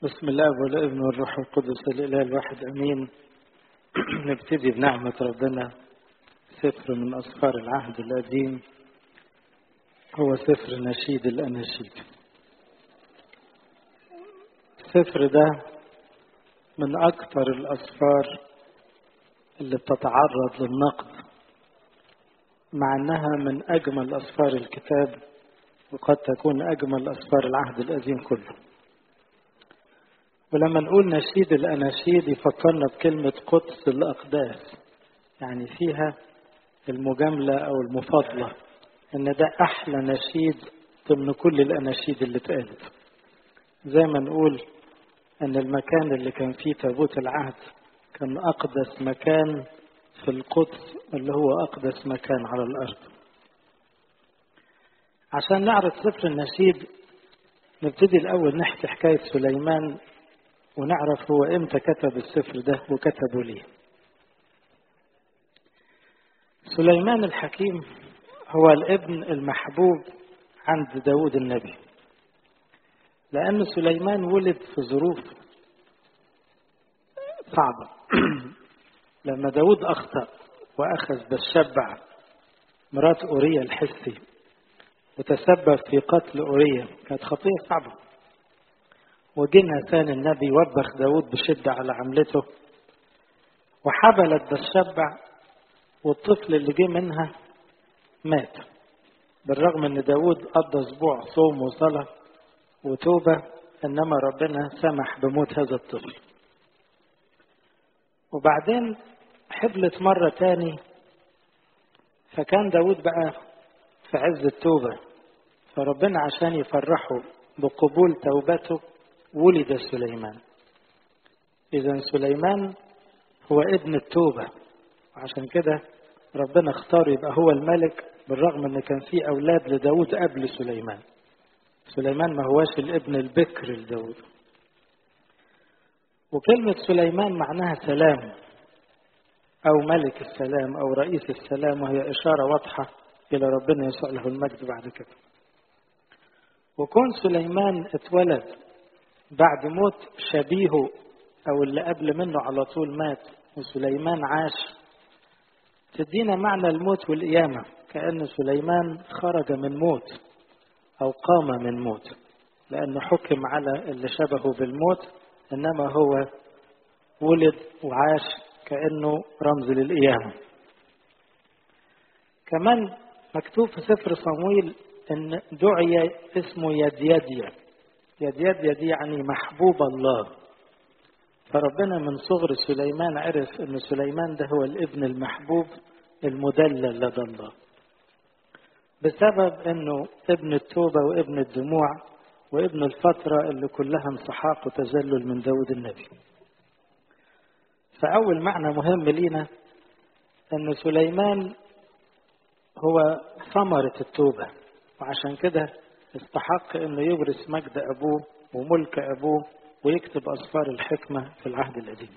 بسم الله والابن والروح القدس الاله الواحد امين نبتدي بنعمه ربنا سفر من اسفار العهد القديم هو سفر نشيد الاناشيد السفر ده من اكثر الاسفار اللي بتتعرض للنقد مع انها من اجمل اسفار الكتاب وقد تكون اجمل اسفار العهد القديم كله ولما نقول نشيد الأناشيد يفكرنا بكلمة قدس الأقداس يعني فيها المجاملة أو المفاضلة إن ده أحلى نشيد ضمن كل الأناشيد اللي اتقالت زي ما نقول أن المكان اللي كان فيه تابوت العهد كان أقدس مكان في القدس اللي هو أقدس مكان على الأرض عشان نعرف سفر النشيد نبتدي الأول نحكي حكاية سليمان ونعرف هو امتى كتب السفر ده وكتبه ليه سليمان الحكيم هو الابن المحبوب عند داود النبي لأن سليمان ولد في ظروف صعبة لما داود أخطأ وأخذ بالشبع مرات أوريا الحسي وتسبب في قتل أوريا كانت خطية صعبة وجينا ثاني النبي وبخ داود بشدة على عملته وحبلت بالشبع والطفل اللي جه منها مات بالرغم ان داود قضى اسبوع صوم وصلاة وتوبة انما ربنا سمح بموت هذا الطفل وبعدين حبلت مرة تاني فكان داود بقى في عز التوبة فربنا عشان يفرحه بقبول توبته ولد سليمان إذا سليمان هو ابن التوبة وعشان كده ربنا اختار يبقى هو الملك بالرغم ان كان في اولاد لداود قبل سليمان سليمان ما هواش الابن البكر لداود وكلمة سليمان معناها سلام أو ملك السلام أو رئيس السلام وهي إشارة واضحة إلى ربنا يسوع له المجد بعد كده وكون سليمان اتولد بعد موت شبيهه او اللي قبل منه على طول مات وسليمان عاش تدينا معنى الموت والقيامة كأن سليمان خرج من موت أو قام من موت لأنه حكم على اللي شبهه بالموت إنما هو ولد وعاش كأنه رمز للقيامة كمان مكتوب في سفر صمويل إن دعي اسمه يديديا يديديا دي يعني محبوب الله فربنا من صغر سليمان عرف ان سليمان ده هو الابن المحبوب المدلل لدى الله بسبب انه ابن التوبة وابن الدموع وابن الفترة اللي كلها انسحاق وتذلل من داود النبي فأول معنى مهم لينا أن سليمان هو ثمرة التوبة وعشان كده استحق انه يورث مجد ابوه وملك ابوه ويكتب اسفار الحكمه في العهد القديم.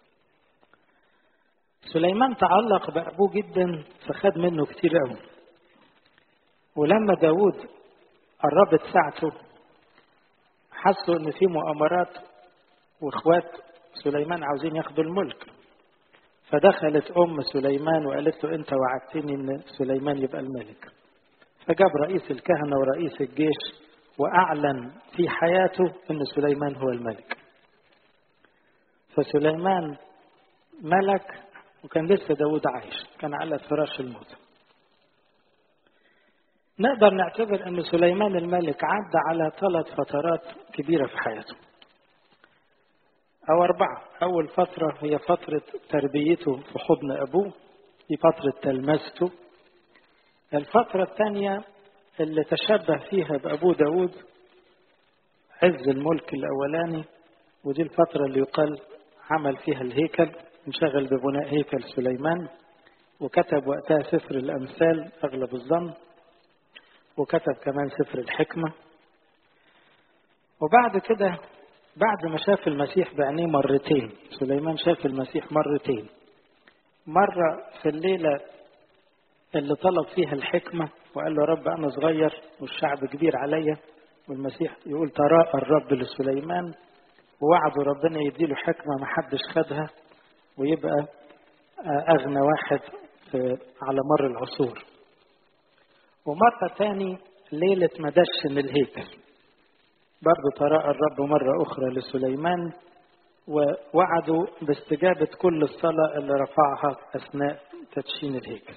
سليمان تعلق بابوه جدا فخد منه كتير قوي. ولما داود قربت ساعته حسوا ان في مؤامرات واخوات سليمان عاوزين ياخدوا الملك. فدخلت ام سليمان وقالت له انت وعدتني ان سليمان يبقى الملك. فجاب رئيس الكهنة ورئيس الجيش وأعلن في حياته أن سليمان هو الملك فسليمان ملك وكان لسه داود عايش كان على فراش الموت نقدر نعتبر أن سليمان الملك عدى على ثلاث فترات كبيرة في حياته أو أربعة أول فترة هي فترة تربيته في حضن أبوه دي فترة تلمسته الفترة الثانية اللي تشبه فيها بأبو داود عز الملك الأولاني ودي الفترة اللي يقال عمل فيها الهيكل انشغل ببناء هيكل سليمان وكتب وقتها سفر الأمثال أغلب الظن وكتب كمان سفر الحكمة وبعد كده بعد ما شاف المسيح بعينيه مرتين سليمان شاف المسيح مرتين مرة في الليلة اللي طلب فيها الحكمة وقال له رب أنا صغير والشعب كبير عليا والمسيح يقول تراءى الرب لسليمان ووعده ربنا يديله حكمة ما حدش خدها ويبقى أغنى واحد في على مر العصور ومرة تاني ليلة ما دشن الهيكل برضه تراءى الرب مرة أخرى لسليمان ووعدوا باستجابة كل الصلاة اللي رفعها أثناء تدشين الهيكل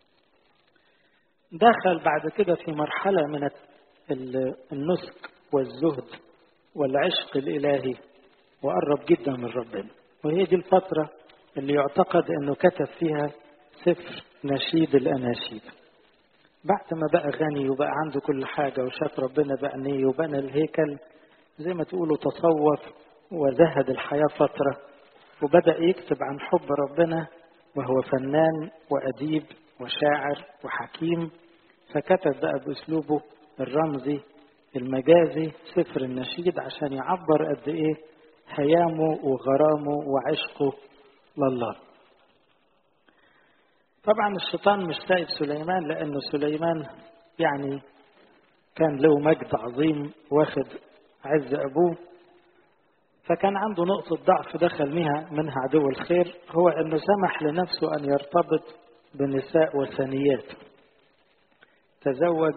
دخل بعد كده في مرحلة من النسك والزهد والعشق الإلهي وقرب جدا من ربنا وهي دي الفترة اللي يعتقد أنه كتب فيها سفر نشيد الأناشيد بعد ما بقى غني وبقى عنده كل حاجة وشاف ربنا بعينيه وبنى الهيكل زي ما تقولوا تصوف وزهد الحياة فترة وبدأ يكتب عن حب ربنا وهو فنان وأديب وشاعر وحكيم فكتب بقى بأسلوبه الرمزي المجازي سفر النشيد عشان يعبر قد إيه هيامه وغرامه وعشقه لله طبعا الشيطان مش سايب سليمان لأنه سليمان يعني كان له مجد عظيم واخد عز أبوه فكان عنده نقطة ضعف دخل منها منها عدو الخير هو أنه سمح لنفسه أن يرتبط بنساء وثنيات تزوج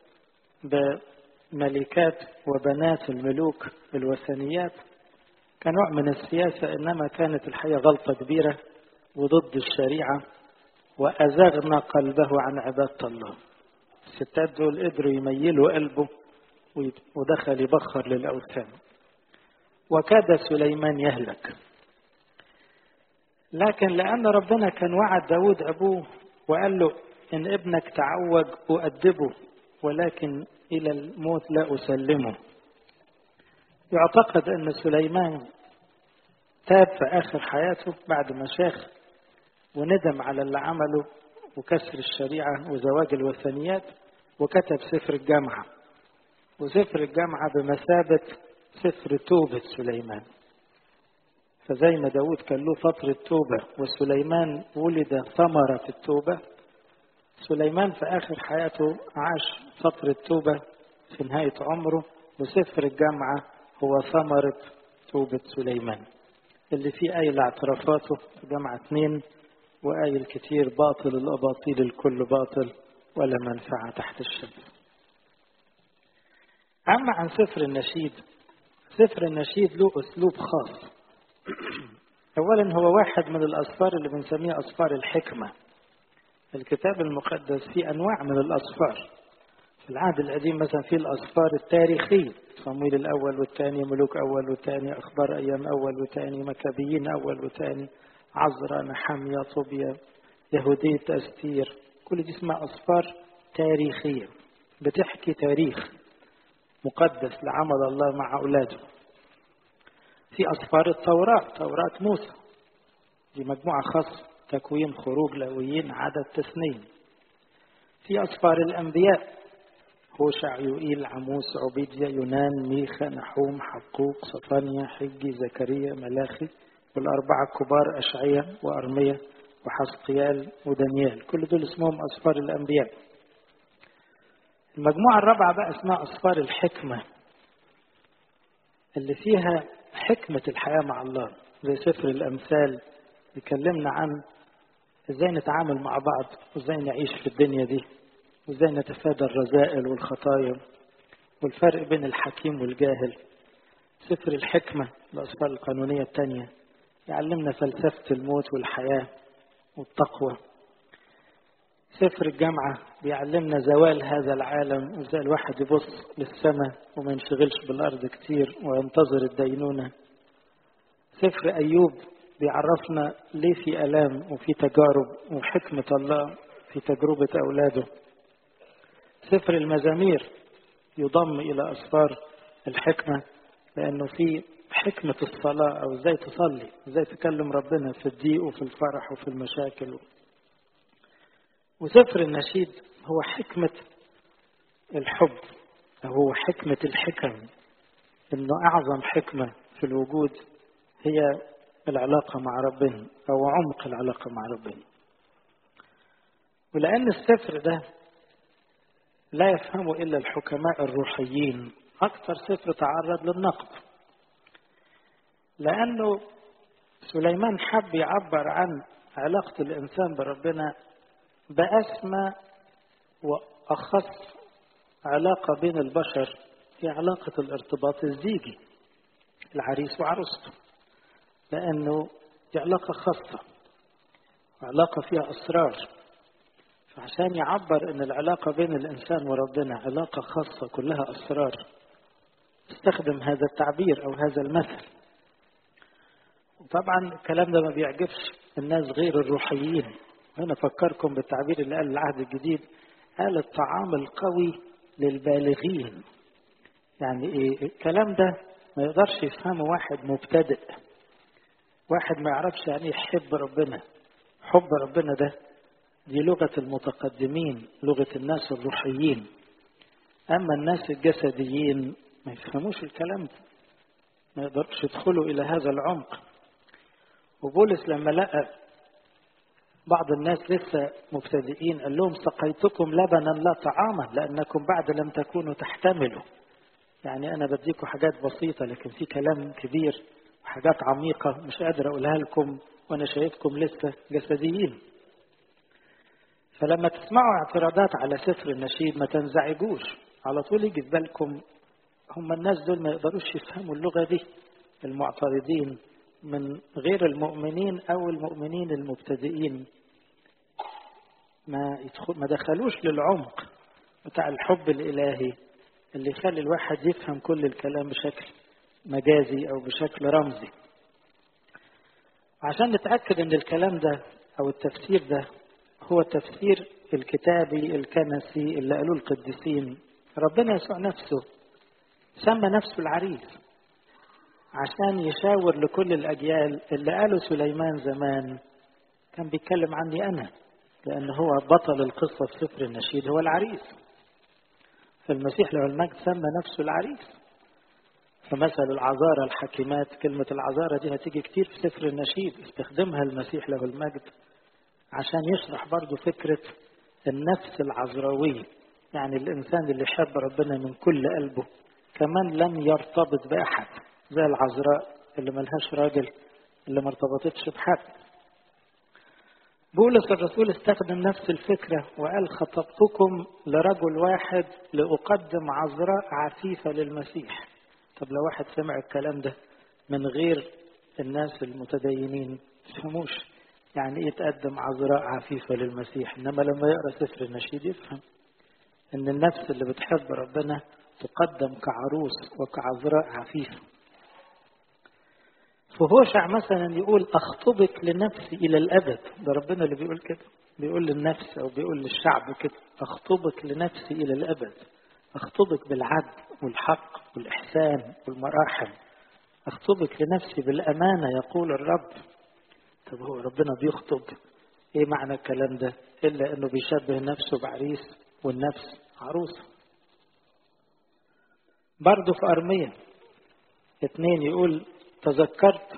بملكات وبنات الملوك الوثنيات كنوع من السياسة إنما كانت الحقيقة غلطة كبيرة وضد الشريعة وأزغنا قلبه عن عبادة الله الستات دول قدروا يميلوا قلبه ودخل يبخر للأوثان وكاد سليمان يهلك لكن لأن ربنا كان وعد داود أبوه وقال له إن ابنك تعوج أؤدبه ولكن إلى الموت لا أسلمه يعتقد أن سليمان تاب في آخر حياته بعد ما شاخ وندم على اللي عمله وكسر الشريعة وزواج الوثنيات وكتب سفر الجامعة وسفر الجامعة بمثابة سفر توبة سليمان فزي ما داود كان له فترة توبة وسليمان ولد ثمرة التوبة سليمان في آخر حياته عاش فترة توبة في نهاية عمره وسفر الجامعة هو ثمرة توبة سليمان اللي فيه آية لاعترافاته في جامعة اثنين وآية الكثير باطل الأباطيل الكل باطل ولا منفعة تحت الشمس أما عن سفر النشيد سفر النشيد له أسلوب خاص أولا هو واحد من الأسفار اللي بنسميها أسفار الحكمة الكتاب المقدس فيه أنواع من الأسفار في العهد القديم مثلا فيه الأسفار التاريخية صمويل الأول والثاني ملوك أول وثاني أخبار أيام أول وثاني مكابيين أول وثاني عزرا نحمية طوبيا يهودية أستير كل دي اسمها أسفار تاريخية بتحكي تاريخ مقدس لعمل الله مع أولاده في أسفار التوراة توراة موسى دي مجموعة خاصة تكوين خروج لويين عدد تسنين في أسفار الأنبياء هوشع يوئيل عموس عبيديا يونان ميخا نحوم حقوق صفانيا حجي زكريا ملاخي والأربعة الكبار أشعية وأرمية وحسقيال ودانيال كل دول اسمهم أسفار الأنبياء المجموعة الرابعة بقى اسمها أسفار الحكمة اللي فيها حكمة الحياة مع الله زي سفر الأمثال يكلمنا عن ازاي نتعامل مع بعض وازاي نعيش في الدنيا دي وازاي نتفادى الرذائل والخطايا والفرق بين الحكيم والجاهل سفر الحكمة الأسفار القانونية الثانية يعلمنا فلسفة الموت والحياة والتقوى سفر الجامعة بيعلمنا زوال هذا العالم وازاي الواحد يبص للسماء وما ينشغلش بالأرض كتير وينتظر الدينونة سفر أيوب بيعرفنا ليه في ألام وفي تجارب وحكمة الله في تجربة أولاده سفر المزامير يضم إلى أسفار الحكمة لأنه في حكمة الصلاة أو إزاي تصلي إزاي تكلم ربنا في الضيق وفي الفرح وفي المشاكل وسفر النشيد هو حكمة الحب أو هو حكمة الحكم إنه أعظم حكمة في الوجود هي العلاقة مع ربنا أو عمق العلاقة مع ربنا ولأن السفر ده لا يفهمه إلا الحكماء الروحيين أكثر سفر تعرض للنقد لأنه سليمان حب يعبر عن علاقة الإنسان بربنا بأسمى وأخص علاقة بين البشر هي علاقة الارتباط الزيجي العريس وعروسته لأنه دي علاقة خاصة علاقة فيها أسرار فعشان يعبر أن العلاقة بين الإنسان وربنا علاقة خاصة كلها أسرار استخدم هذا التعبير أو هذا المثل وطبعا الكلام ده ما بيعجبش الناس غير الروحيين هنا فكركم بالتعبير اللي قال العهد الجديد قال الطعام القوي للبالغين يعني ايه الكلام ده ما يقدرش يفهمه واحد مبتدئ واحد ما يعرفش يعني يحب ربنا حب ربنا ده دي لغة المتقدمين لغة الناس الروحيين أما الناس الجسديين ما يفهموش الكلام ده ما يقدرش يدخلوا إلى هذا العمق وبولس لما لقى بعض الناس لسه مبتدئين قال لهم سقيتكم لبنا لا طعاما لأنكم بعد لم تكونوا تحتملوا يعني أنا بديكم حاجات بسيطة لكن في كلام كبير وحاجات عميقة مش قادر أقولها لكم وأنا شايفكم لسه جسديين فلما تسمعوا اعتراضات على سفر النشيد ما تنزعجوش على طول يجي في بالكم هم الناس دول ما يقدروش يفهموا اللغة دي المعترضين من غير المؤمنين أو المؤمنين المبتدئين ما يدخل ما دخلوش للعمق بتاع الحب الإلهي اللي يخلي الواحد يفهم كل الكلام بشكل مجازي أو بشكل رمزي عشان نتأكد أن الكلام ده أو التفسير ده هو التفسير الكتابي الكنسي اللي قالوه القديسين ربنا يسوع نفسه سمى نفسه العريس عشان يشاور لكل الأجيال اللي قاله سليمان زمان كان بيتكلم عني أنا لأن هو بطل القصة في سفر النشيد هو العريس فالمسيح له المجد سمى نفسه العريس فمثل العذارى الحكيمات كلمة العذارى دي هتيجي كتير في سفر النشيد استخدمها المسيح له المجد عشان يشرح برضو فكرة النفس العذراوية يعني الإنسان اللي يحب ربنا من كل قلبه كمان لم يرتبط بأحد زي العذراء اللي ملهاش راجل اللي ما ارتبطتش بحد بولس الرسول استخدم نفس الفكرة وقال خطبتكم لرجل واحد لأقدم عذراء عفيفة للمسيح طب لو واحد سمع الكلام ده من غير الناس المتدينين تفهموش يعني ايه تقدم عذراء عفيفة للمسيح انما لما يقرأ سفر النشيد يفهم ان النفس اللي بتحب ربنا تقدم كعروس وكعذراء عفيفة فهوشع مثلا يقول أخطبك لنفسي إلى الأبد ده ربنا اللي بيقول كده بيقول للنفس أو بيقول للشعب كده أخطبك لنفسي إلى الأبد أخطبك بالعدل والحق والإحسان والمراحم أخطبك لنفسي بالأمانة يقول الرب طب هو ربنا بيخطب إيه معنى الكلام ده إلا أنه بيشبه نفسه بعريس والنفس عروسة برضه في أرمية اتنين يقول تذكرت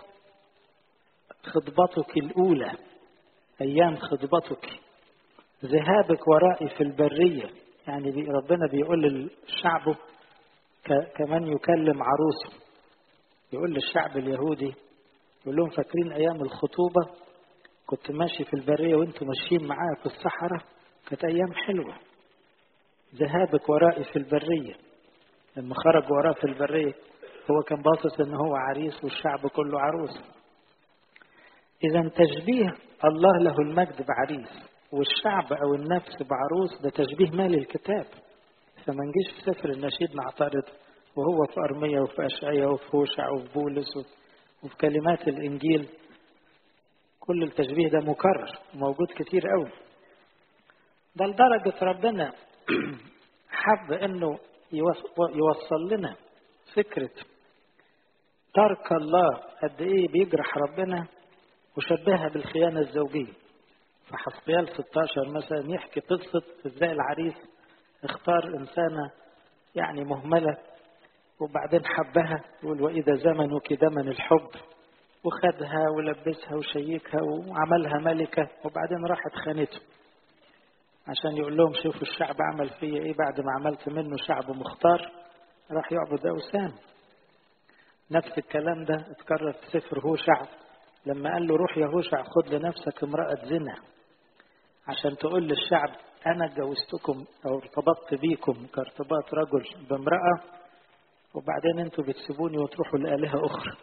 خطبتك الأولى أيام خطبتك ذهابك ورائي في البرية يعني بي ربنا بيقول للشعب كمان يكلم عروسه يقول للشعب اليهودي يقول لهم فاكرين أيام الخطوبة كنت ماشي في البرية وانتم ماشيين معايا في الصحراء كانت أيام حلوة ذهابك ورائي في البرية لما خرج وراه في البرية هو كان باصص ان هو عريس والشعب كله عروس اذا تشبيه الله له المجد بعريس والشعب او النفس بعروس ده تشبيه مالي الكتاب فما نجيش في سفر النشيد نعترض وهو في أرمية وفي أشعية وفي هوشع وفي بولس وفي كلمات الإنجيل كل التشبيه ده مكرر موجود كتير قوي ده لدرجة ربنا حب انه يوصل لنا فكرة ترك الله قد ايه بيجرح ربنا وشبهها بالخيانة الزوجية فحسقيال 16 مثلا يحكي قصة ازاي العريس اختار انسانة يعني مهملة وبعدين حبها يقول واذا زمنك دمن الحب وخدها ولبسها وشيكها وعملها ملكة وبعدين راحت خانته عشان يقول لهم شوفوا الشعب عمل فيا ايه بعد ما عملت منه شعب مختار راح يعبد اوثان نفس الكلام ده اتكرر في سفر هوشع لما قال له روح يا هوشع خد لنفسك امرأة زنا عشان تقول للشعب أنا اتجوزتكم أو ارتبطت بيكم كارتباط رجل بامرأة وبعدين انتوا بتسيبوني وتروحوا لآلهة أخرى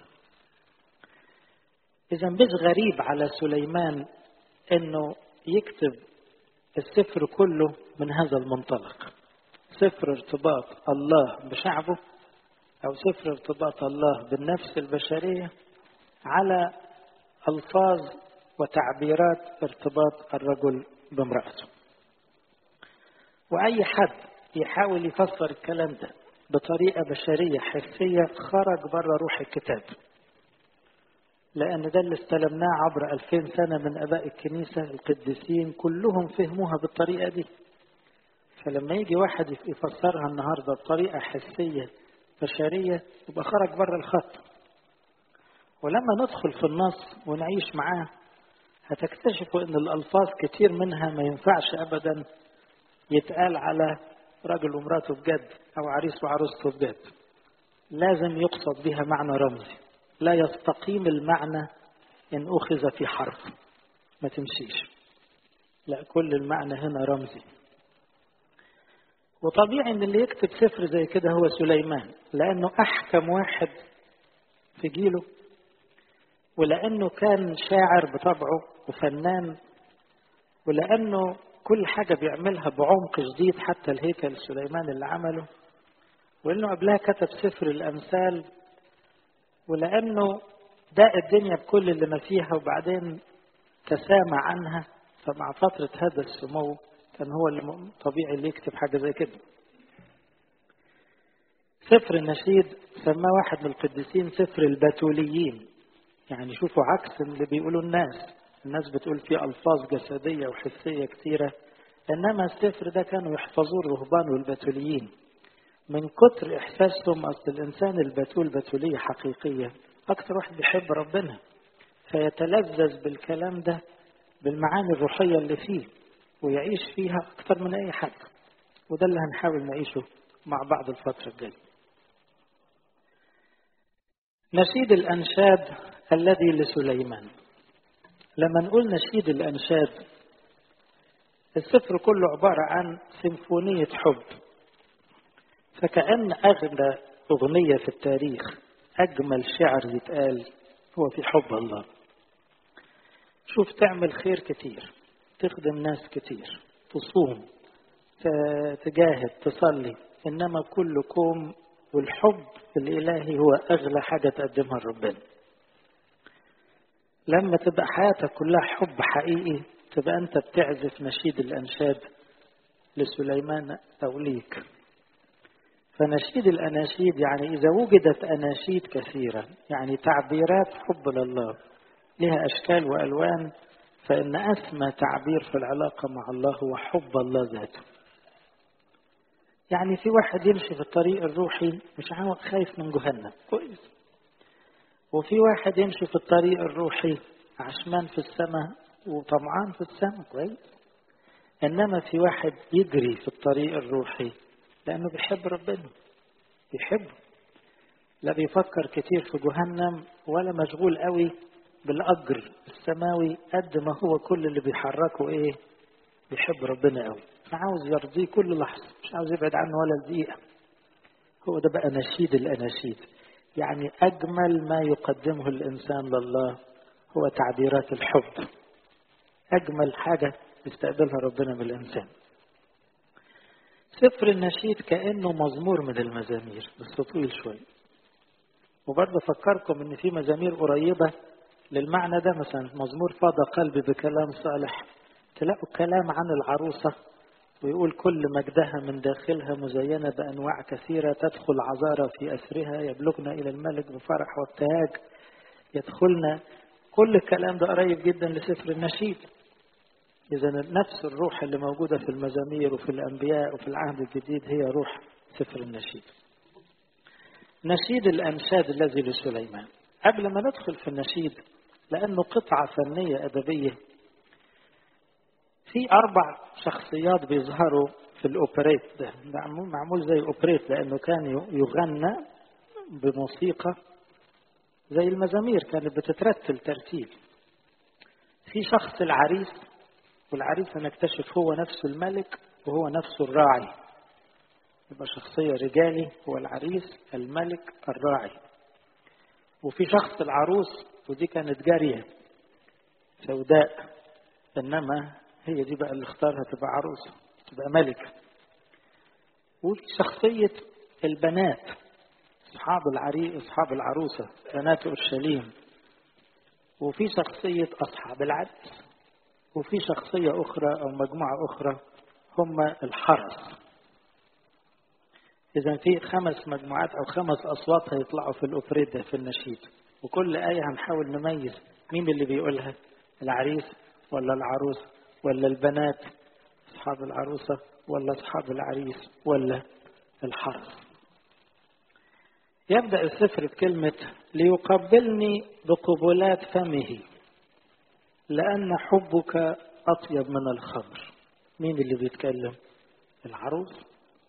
إذا مش غريب على سليمان إنه يكتب السفر كله من هذا المنطلق سفر ارتباط الله بشعبه أو سفر ارتباط الله بالنفس البشرية على ألفاظ وتعبيرات ارتباط الرجل بامرأته وأي حد يحاول يفسر الكلام ده بطريقة بشرية حسية خرج بره روح الكتاب لأن ده اللي استلمناه عبر ألفين سنة من أباء الكنيسة القديسين كلهم فهموها بالطريقة دي فلما يجي واحد يفسرها النهاردة بطريقة حسية بشرية يبقى خرج بره الخط ولما ندخل في النص ونعيش معاه هتكتشفوا ان الالفاظ كتير منها ما ينفعش ابدا يتقال على راجل ومراته بجد او عريس وعروسته بجد لازم يقصد بها معنى رمزي لا يستقيم المعنى ان اخذ في حرف ما تمشيش لا كل المعنى هنا رمزي وطبيعي ان اللي يكتب سفر زي كده هو سليمان لانه احكم واحد في جيله ولانه كان شاعر بطبعه وفنان ولانه كل حاجه بيعملها بعمق شديد حتى الهيكل سليمان اللي عمله وانه قبلها كتب سفر الامثال ولانه داق الدنيا بكل اللي ما فيها وبعدين تسامى عنها فمع فتره هذا السمو كان هو اللي طبيعي اللي يكتب حاجه زي كده سفر النشيد سماه واحد من القديسين سفر البتوليين يعني شوفوا عكس اللي بيقولوا الناس الناس بتقول فيه ألفاظ جسدية وحسية كثيرة إنما السفر ده كانوا يحفظوه الرهبان والبتوليين من كتر إحساسهم أصل الإنسان البتول بتولية حقيقية أكثر واحد بيحب ربنا فيتلذذ بالكلام ده بالمعاني الروحية اللي فيه ويعيش فيها أكثر من أي حد وده اللي هنحاول نعيشه مع بعض الفترة الجاية نشيد الأنشاد الذي لسليمان لما نقول نشيد الأنشاد السفر كله عبارة عن سيمفونية حب فكأن أغلى أغنية في التاريخ أجمل شعر يتقال هو في حب الله شوف تعمل خير كتير تخدم ناس كتير تصوم تجاهد تصلي إنما كل كوم والحب الإلهي هو أغلى حاجة تقدمها لربنا لما تبقى حياتك كلها حب حقيقي تبقى أنت بتعزف نشيد الأنشاد لسليمان أو ليك فنشيد الأناشيد يعني إذا وجدت أناشيد كثيرة يعني تعبيرات حب لله لها أشكال وألوان فإن أسمى تعبير في العلاقة مع الله هو حب الله ذاته يعني في واحد يمشي في الطريق الروحي مش عارف خايف من جهنم كويس وفي واحد يمشي في الطريق الروحي عشمان في السماء وطمعان في السماء كويس انما في واحد يجري في الطريق الروحي لانه بيحب ربنا بيحبه لا بيفكر كتير في جهنم ولا مشغول قوي بالاجر السماوي قد ما هو كل اللي بيحركه ايه بيحب ربنا قوي عاوز يرضيه كل لحظه مش عاوز يبعد عنه ولا دقيقه هو ده بقى نشيد الاناشيد يعني أجمل ما يقدمه الإنسان لله هو تعبيرات الحب أجمل حاجة يستقبلها ربنا من الإنسان سفر النشيد كأنه مزمور من المزامير بس طويل شوية وبرضه أفكركم إن في مزامير قريبة للمعنى ده مثلا مزمور فاض قلبي بكلام صالح تلاقوا كلام عن العروسة ويقول كل مجدها من داخلها مزينة بأنواع كثيرة تدخل عذارى في أسرها يبلغن إلى الملك بفرح وابتهاج يدخلن كل الكلام ده قريب جدا لسفر النشيد إذا نفس الروح اللي موجودة في المزامير وفي الأنبياء وفي العهد الجديد هي روح سفر النشيد نشيد الأنشاد الذي لسليمان قبل ما ندخل في النشيد لأنه قطعة فنية أدبية في أربع شخصيات بيظهروا في الأوبريت ده معمول زي أوبريت لأنه كان يغنى بموسيقى زي المزامير كانت بتترتل ترتيل في شخص العريس والعريس هنكتشف هو نفسه الملك وهو نفسه الراعي يبقى شخصية رجالي هو العريس الملك الراعي وفي شخص العروس ودي كانت جارية سوداء إنما هي دي بقى اللي اختارها تبقى عروسة تبقى ملكة وفي شخصية البنات أصحاب العريس أصحاب العروسة بنات أورشليم وفي شخصية أصحاب العرس وفي شخصية أخرى أو مجموعة أخرى هم الحرس إذا في خمس مجموعات أو خمس أصوات هيطلعوا في الأوبريدا في النشيد وكل آية هنحاول نميز مين اللي بيقولها العريس ولا العروس ولا البنات أصحاب العروسة ولا أصحاب العريس ولا الحرس يبدأ السفر بكلمة ليقبلني بقبلات فمه لأن حبك أطيب من الخمر مين اللي بيتكلم العروس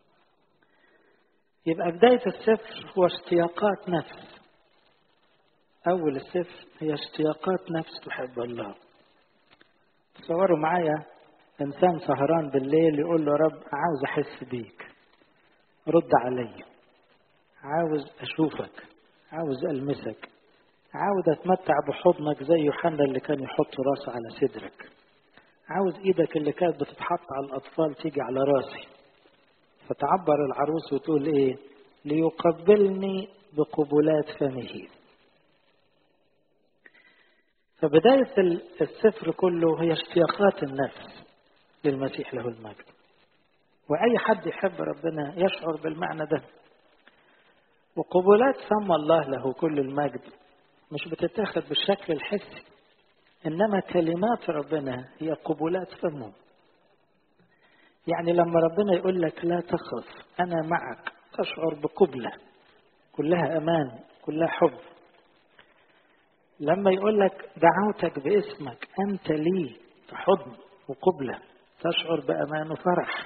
يبقى بداية السفر هو اشتياقات نفس أول السفر هي اشتياقات نفس تحب الله تصوروا معايا إنسان سهران بالليل يقول له رب عاوز أحس بيك رد علي عاوز أشوفك عاوز ألمسك عاوز أتمتع بحضنك زي يوحنا اللي كان يحط راسه على صدرك عاوز إيدك اللي كانت بتتحط على الأطفال تيجي على راسي فتعبر العروس وتقول إيه ليقبلني بقبلات فمه فبداية السفر كله هي اشتياقات النفس للمسيح له المجد وأي حد يحب ربنا يشعر بالمعنى ده وقبلات فم الله له كل المجد مش بتتاخد بالشكل الحسي إنما كلمات ربنا هي قبلات فمه يعني لما ربنا يقول لك لا تخف أنا معك تشعر بقبلة كلها أمان كلها حب لما يقول لك دعوتك باسمك أنت لي في حضن وقبلة تشعر بأمان وفرح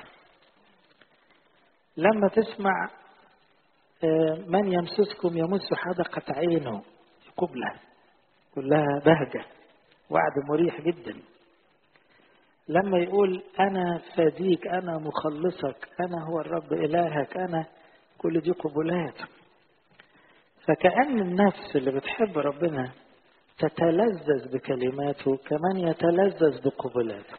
لما تسمع من يمسسكم يمس حدقة عينه قبلة كلها بهجة وعد مريح جدا لما يقول أنا فديك أنا مخلصك أنا هو الرب إلهك أنا كل دي قبلات فكأن النفس اللي بتحب ربنا تتلذذ بكلماته كمان يتلذذ بقبلاته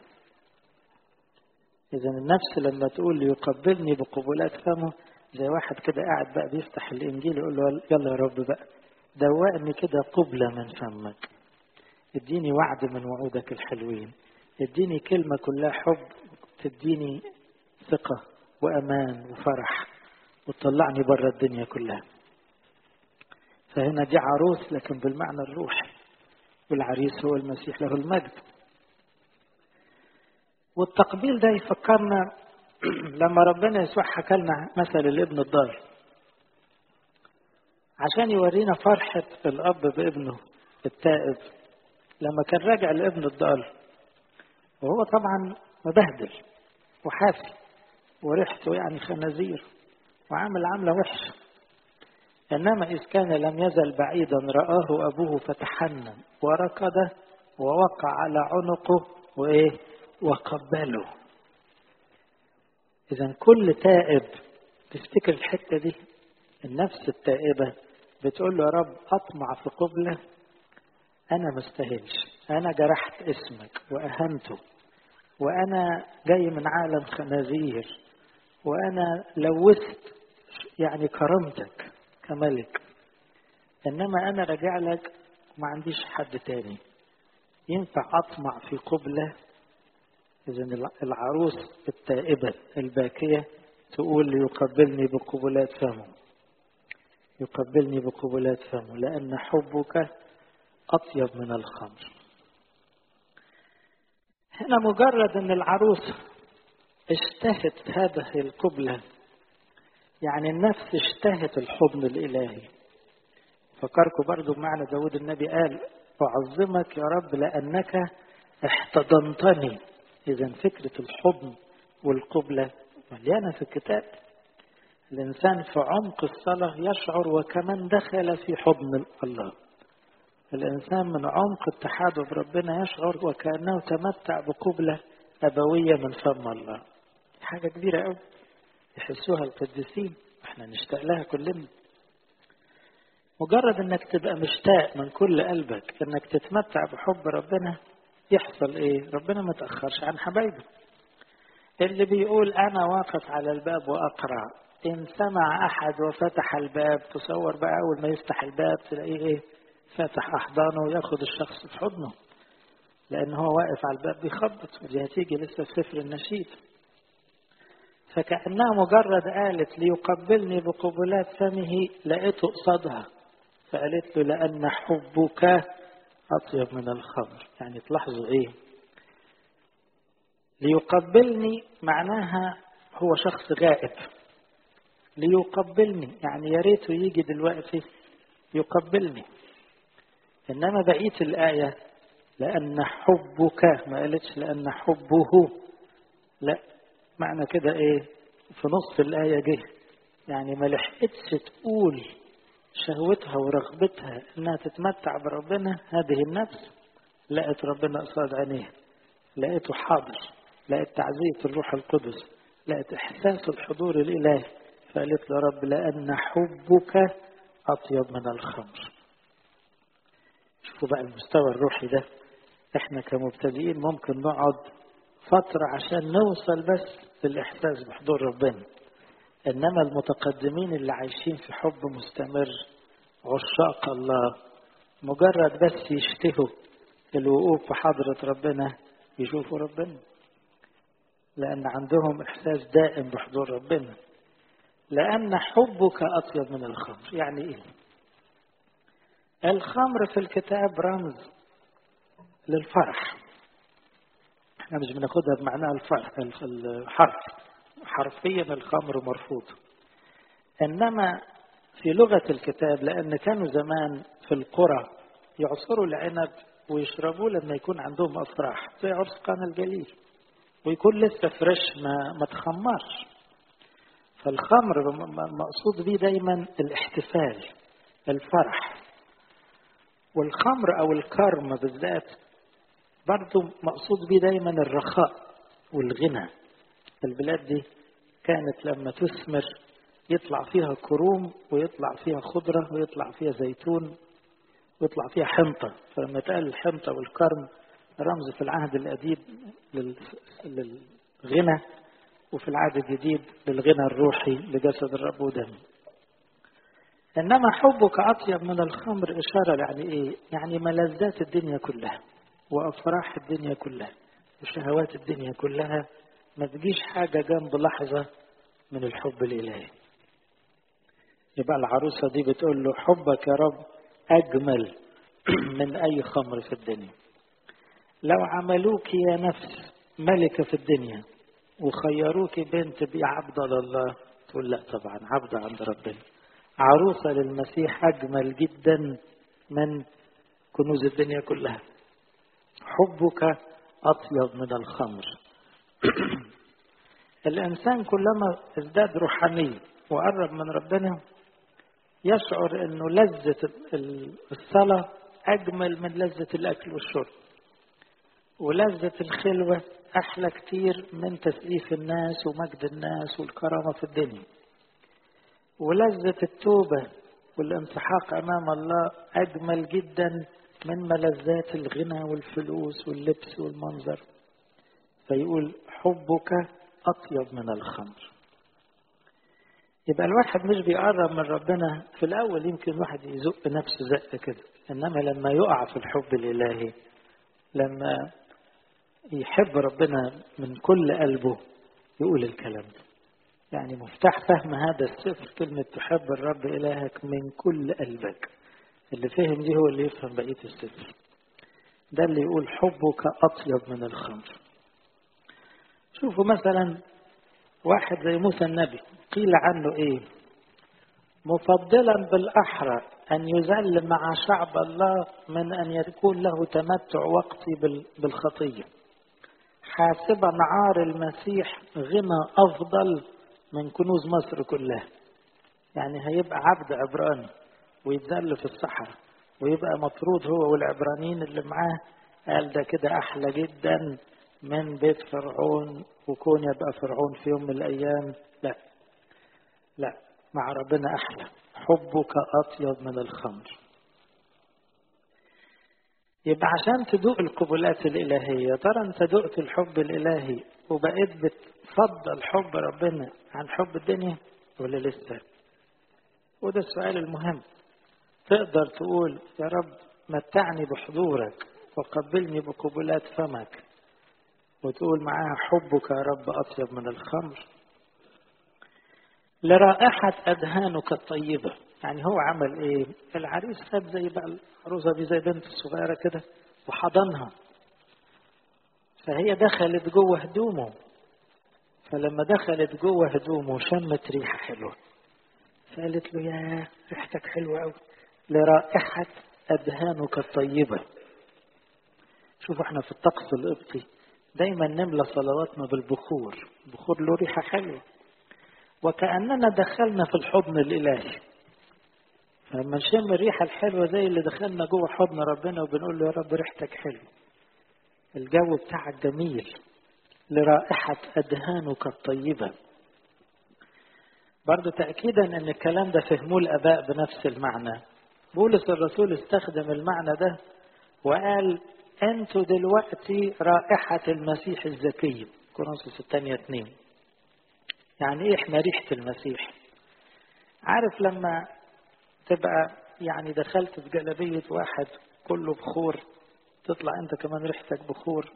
إذا النفس لما تقول يقبلني بقبلات فمه زي واحد كده قاعد بقى بيفتح الإنجيل يقول له يلا يا رب بقى دوقني كده قبلة من فمك اديني وعد من وعودك الحلوين اديني كلمة كلها حب تديني ثقة وأمان وفرح وتطلعني بره الدنيا كلها فهنا دي عروس لكن بالمعنى الروحي والعريس هو المسيح له المجد والتقبيل ده يفكرنا لما ربنا يسوع حكى لنا مثل الابن الضال عشان يورينا فرحة الأب بابنه التائب لما كان راجع لابن الضال وهو طبعا مبهدل وحافي وريحته يعني خنازير وعامل عاملة وحشة إنما إذ كان لم يزل بعيدا رآه أبوه فتحنن وركض ووقع على عنقه وإيه وقبله إذا كل تائب تفتكر الحتة دي النفس التائبة بتقول له يا رب أطمع في قبلة أنا مستاهلش أنا جرحت اسمك وأهنته وأنا جاي من عالم خنازير وأنا لوثت يعني كرمتك كملك إنما أنا راجع لك ما عنديش حد تاني ينفع أطمع في قبلة إذا العروس التائبة الباكية تقول يقبلني بقبلات فمه يقبلني بقبلات فمه لأن حبك أطيب من الخمر هنا مجرد أن العروس اشتهت هذه القبلة يعني النفس اشتهت الحضن الإلهي فكركم برضو بمعنى داود النبي قال أعظمك يا رب لأنك احتضنتني إذا فكرة الحضن والقبلة مليانة في الكتاب الإنسان في عمق الصلاة يشعر وكمن دخل في حضن الله الإنسان من عمق اتحاده بربنا يشعر وكأنه تمتع بقبلة أبوية من فم الله حاجة كبيرة أوي يحسوها القديسين احنا نشتاق لها كلنا مجرد انك تبقى مشتاق من كل قلبك انك تتمتع بحب ربنا يحصل ايه ربنا ما تأخرش عن حبايبه اللي بيقول انا واقف على الباب واقرع ان سمع احد وفتح الباب تصور بقى اول ما يفتح الباب تلاقيه ايه فاتح احضانه وياخد الشخص في حضنه لان هو واقف على الباب بيخبط ودي هتيجي لسه في سفر النشيد فكأنها مجرد قالت ليقبلني بقبلات فمه لقيته قصادها فقالت له لأن حبك أطيب من الخمر يعني تلاحظوا إيه ليقبلني معناها هو شخص غائب ليقبلني يعني يا ريته يجي دلوقتي يقبلني إنما بقية الآية لأن حبك ما قالتش لأن حبه لا معنى كده إيه في نص الآية جه يعني ما لحقتش تقول شهوتها ورغبتها انها تتمتع بربنا هذه النفس لقت ربنا قصاد عينيها لقيته حاضر لقت تعزية الروح القدس لقت احساس الحضور الالهي فقالت له رب لان حبك اطيب من الخمر شوفوا بقى المستوى الروحي ده احنا كمبتدئين ممكن نقعد فترة عشان نوصل بس للاحساس بحضور ربنا إنما المتقدمين اللي عايشين في حب مستمر عشاق الله مجرد بس يشتهوا الوقوف في حضرة ربنا يشوفوا ربنا لأن عندهم إحساس دائم بحضور ربنا لأن حبك أطيب من الخمر يعني إيه الخمر في الكتاب رمز للفرح احنا مش بناخدها بمعناها الفرح الحرف حرفيا الخمر مرفوض انما في لغه الكتاب لان كانوا زمان في القرى يعصروا العنب ويشربوه لما يكون عندهم افراح زي عرس قانا الجليل ويكون لسه فريش ما ما تخمرش فالخمر مقصود بيه دايما الاحتفال الفرح والخمر او الكرم بالذات برضه مقصود بيه دايما الرخاء والغنى البلاد دي كانت لما تثمر يطلع فيها كروم ويطلع فيها خضرة ويطلع فيها زيتون ويطلع فيها حنطة فلما تقال الحنطة والكرم رمز في العهد القديم للغنى وفي العهد الجديد للغنى الروحي لجسد الرب ودمه إنما حبك أطيب من الخمر إشارة يعني إيه؟ يعني ملذات الدنيا كلها وأفراح الدنيا كلها وشهوات الدنيا كلها ما تجيش حاجة جنب لحظة من الحب الإلهي يبقى العروسة دي بتقول له حبك يا رب أجمل من أي خمر في الدنيا لو عملوك يا نفس ملكة في الدنيا وخيروك بنت بي عبدة لله تقول لا طبعا عبدة عند ربنا عروسة للمسيح أجمل جدا من كنوز الدنيا كلها حبك أطيب من الخمر الإنسان كلما ازداد روحانية وقرب من ربنا يشعر أنه لذة الصلاة أجمل من لذة الأكل والشرب ولذة الخلوة أحلى كتير من تسقيف الناس ومجد الناس والكرامة في الدنيا ولذة التوبة والانسحاق أمام الله أجمل جدا من ملذات الغنى والفلوس واللبس والمنظر فيقول حبك أطيب من الخمر يبقى الواحد مش بيقرب من ربنا في الأول يمكن الواحد يزق نفسه زقة كده إنما لما يقع في الحب الإلهي لما يحب ربنا من كل قلبه يقول الكلام ده يعني مفتاح فهم هذا السفر كلمة تحب الرب إلهك من كل قلبك اللي فهم دي هو اللي يفهم بقية السفر ده اللي يقول حبك أطيب من الخمر شوفوا مثلا واحد زي موسى النبي قيل عنه ايه مفضلا بالأحرى أن يذل مع شعب الله من أن يكون له تمتع وقتي بالخطية حاسبا عار المسيح غنى أفضل من كنوز مصر كلها يعني هيبقى عبد عبراني ويتذل في الصحراء ويبقى مطرود هو والعبرانيين اللي معاه قال ده كده أحلى جدا من بيت فرعون وكون يبقى فرعون في يوم من الأيام لا لا مع ربنا أحلى حبك أطيب من الخمر يبقى عشان تدوق القبلات الإلهية ترى أنت دقت الحب الإلهي وبقيت بتفضل حب ربنا عن حب الدنيا ولا لسه وده السؤال المهم تقدر تقول يا رب متعني بحضورك وقبلني بقبلات فمك وتقول معاها حبك يا رب أطيب من الخمر لرائحة أدهانك الطيبة يعني هو عمل إيه العريس خد زي بقى العروسة دي زي بنت الصغيرة كده وحضنها فهي دخلت جوه هدومه فلما دخلت جوه هدومه شمت ريحة حلوة فقالت له يا ريحتك حلوة أوي لرائحة أدهانك الطيبة شوفوا احنا في الطقس القبطي دايما نملى صلواتنا بالبخور البخور له ريحة حلوة وكأننا دخلنا في الحضن الإلهي فلما نشم الريحة الحلوة زي اللي دخلنا جوه حضن ربنا وبنقول له يا رب ريحتك حلوة الجو بتاعك جميل لرائحة أدهانك الطيبة برضو تأكيدا أن الكلام ده فهموه الآباء بنفس المعنى بولس الرسول استخدم المعنى ده وقال أنتوا دلوقتي رائحة المسيح الزكي كورنثوس الثانية اتنين يعني إيه إحنا ريحة المسيح عارف لما تبقى يعني دخلت في جلبية واحد كله بخور تطلع أنت كمان ريحتك بخور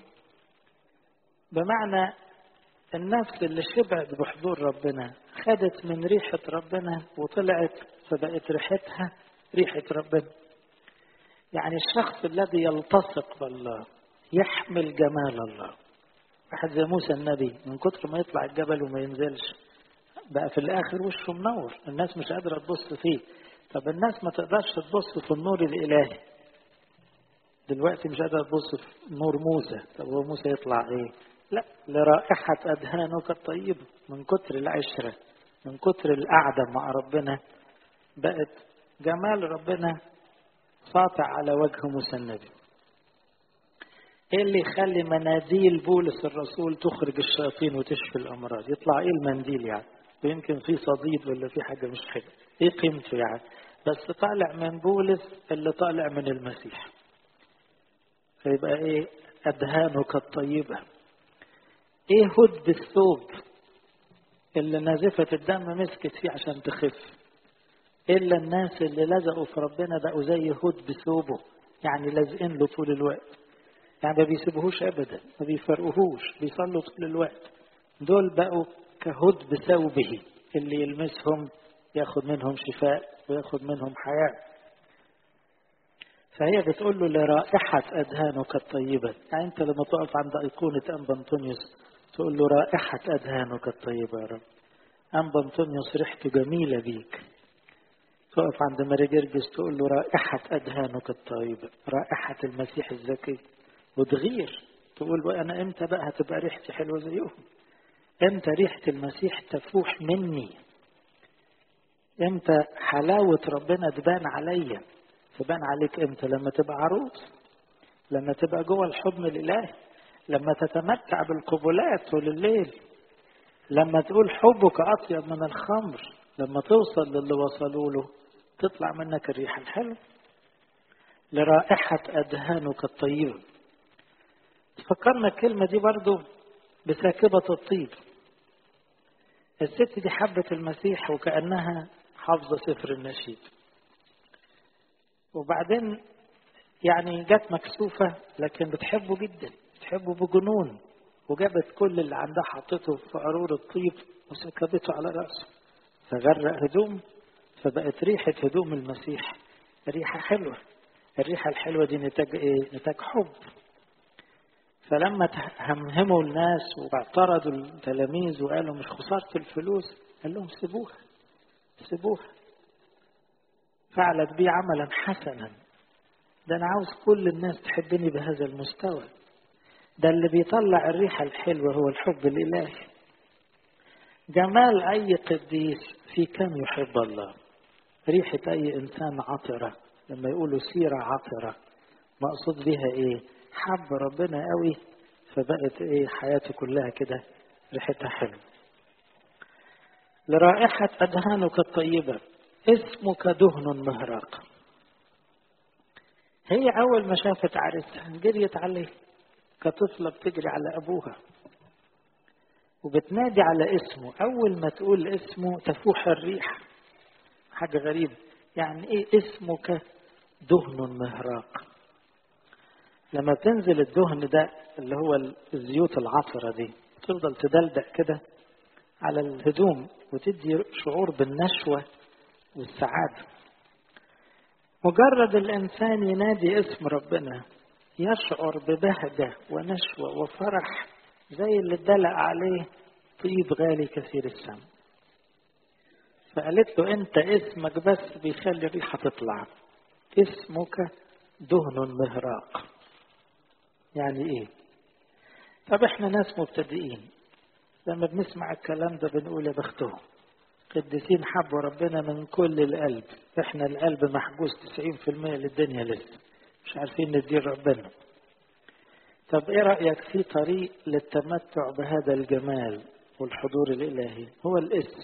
بمعنى النفس اللي شبعت بحضور ربنا خدت من ريحة ربنا وطلعت فبقت ريحتها ريحة ربنا يعني الشخص الذي يلتصق بالله يحمل جمال الله واحد زي موسى النبي من كتر ما يطلع الجبل وما ينزلش بقى في الاخر وشه منور الناس مش قادره تبص فيه طب الناس ما تقدرش تبص في النور الالهي دلوقتي مش قادره تبص في نور موسى طب هو موسى يطلع ايه لا لرائحة أدهانك الطيبة من كتر العشرة من كتر القعدة مع ربنا بقت جمال ربنا ساطع على وجه موسى النبي ايه اللي يخلي مناديل بولس الرسول تخرج الشياطين وتشفي الامراض يطلع ايه المنديل يعني ويمكن في صديد ولا في حاجه مش حلوه ايه قيمته يعني بس طالع من بولس اللي طالع من المسيح فيبقى ايه ادهانك الطيبه ايه هد الثوب اللي نازفه الدم مسكت فيه عشان تخف إلا الناس اللي لزقوا في ربنا بقوا زي هود بثوبه يعني لازقين له طول الوقت يعني ما بيسيبوهوش أبدا ما بيفرقوهوش بيصلوا طول الوقت دول بقوا كهود بثوبه اللي يلمسهم ياخد منهم شفاء وياخد منهم حياة فهي بتقول له لرائحة أدهانك الطيبة يعني أنت لما تقف عند أيقونة أنبا أنطونيوس تقول له رائحة أدهانك الطيبة يا رب أنبا أنطونيوس ريحته جميلة بيك تقف عند ماري جرجس تقول له رائحة أدهانك الطيبة رائحة المسيح الزكي وتغير تقول بقى أنا إمتى بقى هتبقى ريحتي حلوة زيهم إمتى ريحة المسيح تفوح مني إمتى حلاوة ربنا تبان عليا تبان عليك إمتى لما تبقى عروس لما تبقى جوه الحضن الإلهي لما تتمتع بالقبلات طول الليل لما تقول حبك أطيب من الخمر لما توصل للي وصلوا له تطلع منك الريحة الحلوة لرائحة أدهانك الطيبة تفكرنا الكلمة دي برضو بساكبة الطيب الست دي حبت المسيح وكأنها حافظة سفر النشيد وبعدين يعني جت مكسوفة لكن بتحبه جدا بتحبه بجنون وجابت كل اللي عندها حطته في قارور الطيب وسكبته على رأسه فغرق هدوم فبقت ريحة هدوم المسيح ريحة حلوة الريحة الحلوة دي نتاج ايه؟ نتاج حب فلما همهموا الناس واعترضوا التلاميذ وقالوا مش خسارة الفلوس قال لهم سيبوها سيبوها فعلت بي عملا حسنا ده انا عاوز كل الناس تحبني بهذا المستوى ده اللي بيطلع الريحة الحلوة هو الحب الإلهي جمال أي قديس في كم يحب الله ريحة أي إنسان عطرة لما يقولوا سيرة عطرة مقصود بها ايه حب ربنا قوي فبقت ايه حياته كلها كده ريحتها حلوه لرائحة أدهانك الطيبة اسمك دهن مهراق هي أول ما شافت عريسها جريت عليه كطفلة بتجري على أبوها وبتنادي على اسمه أول ما تقول اسمه تفوح الريح حاجة غريبة يعني إيه اسمك دهن مهراق لما تنزل الدهن ده اللي هو الزيوت العطرة دي تفضل تدلدق كده على الهدوم وتدي شعور بالنشوة والسعادة مجرد الإنسان ينادي اسم ربنا يشعر ببهجة ونشوة وفرح زي اللي اتدلق عليه طيب غالي كثير الثمن فقالت له انت اسمك بس بيخلي الريحة تطلع اسمك دهن مهراق يعني ايه طب احنا ناس مبتدئين لما بنسمع الكلام ده بنقول يا بختهم قديسين حبوا ربنا من كل القلب احنا القلب محجوز 90% للدنيا لسه مش عارفين ندير ربنا طب ايه رأيك في طريق للتمتع بهذا الجمال والحضور الإلهي هو الاسم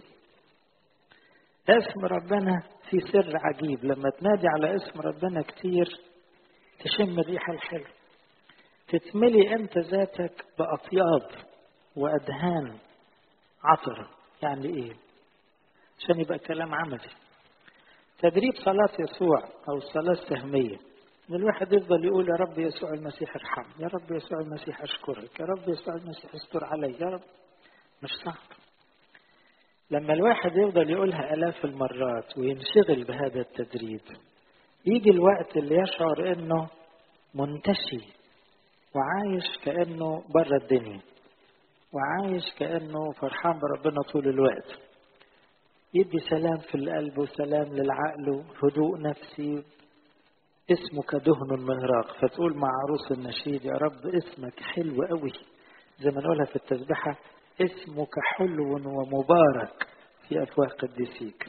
اسم ربنا في سر عجيب لما تنادي على اسم ربنا كتير تشم الريحة الحلوة تتملي انت ذاتك بأطياب وأدهان عطرة يعني ايه عشان يبقى كلام عملي تدريب صلاة يسوع أو الصلاة السهمية ان الواحد يفضل يقول يا رب يسوع المسيح ارحم يا رب يسوع المسيح اشكرك يا رب يسوع المسيح استر علي يا رب مش صعب لما الواحد يفضل يقولها آلاف المرات وينشغل بهذا التدريب يجي الوقت اللي يشعر انه منتشي وعايش كأنه بره الدنيا وعايش كأنه فرحان بربنا طول الوقت يدي سلام في القلب وسلام للعقل وهدوء نفسي اسمك دهن مهراق فتقول مع عروس النشيد يا رب اسمك حلو قوي زي ما نقولها في التسبحة اسمك حلو ومبارك في أفواه قديسيك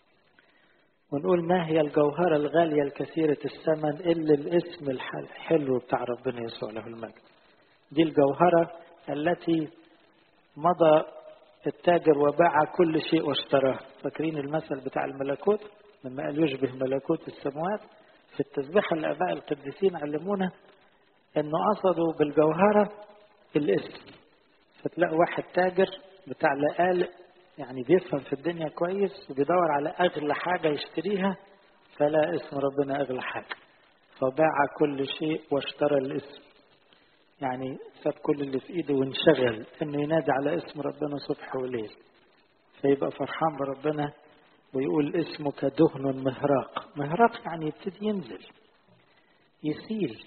ونقول ما هي الجوهرة الغالية الكثيرة الثمن إلا الاسم الحلو بتاع ربنا يسوع له المجد دي الجوهرة التي مضى التاجر وباع كل شيء واشتراه فاكرين المثل بتاع الملكوت لما قال يشبه ملكوت السماوات في التسبيحة الآباء القديسين علمونا أنه قصدوا بالجوهرة الاسم فتلاقوا واحد تاجر بتاع لقالق يعني بيفهم في الدنيا كويس وبيدور على أغلى حاجة يشتريها فلا اسم ربنا أغلى حاجة فباع كل شيء واشترى الاسم يعني ساب كل اللي في ايده وانشغل انه ينادي على اسم ربنا صبح وليل فيبقى فرحان بربنا ويقول اسمك دهن مهراق مهراق يعني يبتدي ينزل يسيل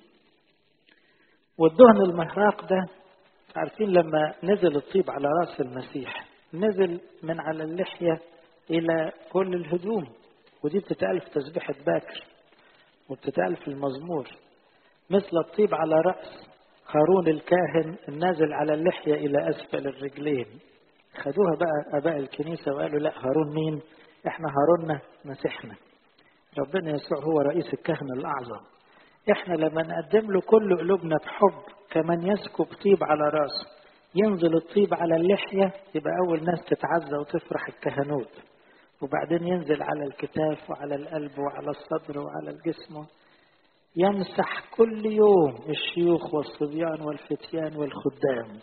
والدهن المهراق ده عارفين لما نزل الطيب على راس المسيح نزل من على اللحية إلى كل الهدوم ودي بتتقال في تسبيحة باكر وبتتقال في المزمور مثل الطيب على رأس هارون الكاهن النازل على اللحية إلى أسفل الرجلين خدوها بقى أباء الكنيسة وقالوا لا هارون مين احنا هاروننا مسيحنا ربنا يسوع هو رئيس الكهنة الأعظم احنا لما نقدم له كل قلوبنا بحب كمن يسكب طيب على راسه ينزل الطيب على اللحية يبقى أول ناس تتعزى وتفرح الكهنوت وبعدين ينزل على الكتاف وعلى القلب وعلى الصدر وعلى الجسم يمسح كل يوم الشيوخ والصبيان والفتيان والخدام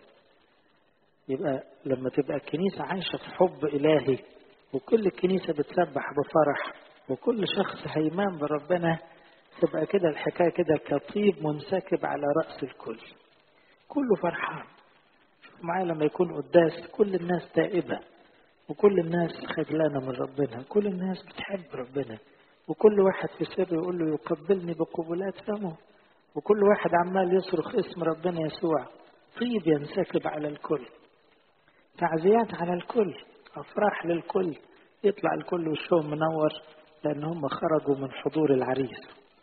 يبقى لما تبقى الكنيسة عايشة في حب إلهي وكل الكنيسة بتسبح بفرح وكل شخص هيمان بربنا تبقى كده الحكاية كده كطيب منسكب على رأس الكل كله فرحان شوف معايا لما يكون قداس كل الناس تائبة وكل الناس خجلانة من ربنا كل الناس بتحب ربنا وكل واحد في سر يقول له يقبلني بقبلات فمه وكل واحد عمال يصرخ اسم ربنا يسوع طيب ينسكب على الكل تعزيات على الكل أفراح للكل يطلع الكل وشهم منور لأن هم خرجوا من حضور العريس